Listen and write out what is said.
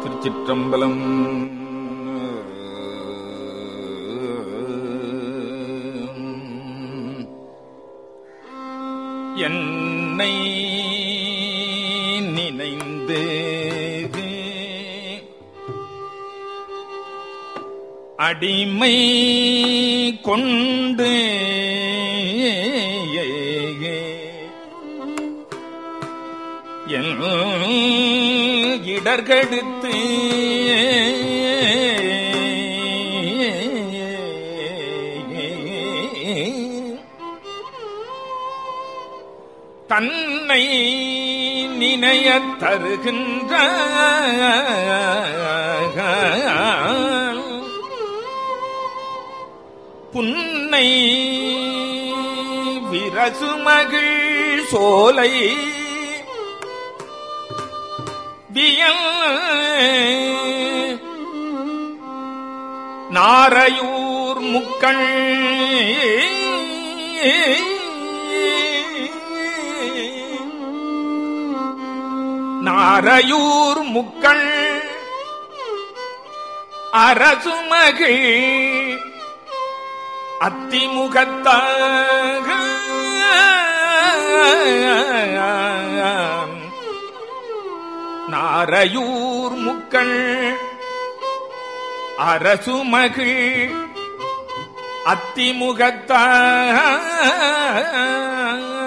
திருச்சிற்றம்பலம் என்னை நினைந்து அடிமை கொண்டு என் இடர்கெடுத்து தன்னை நினையத் தருகின்ற புன்னை விரசுமகிழ் சோலை வியல் நாரையூர் முக்கள் நாரையூர் முக்கள் அரசுமகிழ் அத்திமுகத்தாக நாரையூர் முக்கள் அரசுமகிழ் அத்திமுகத்தாக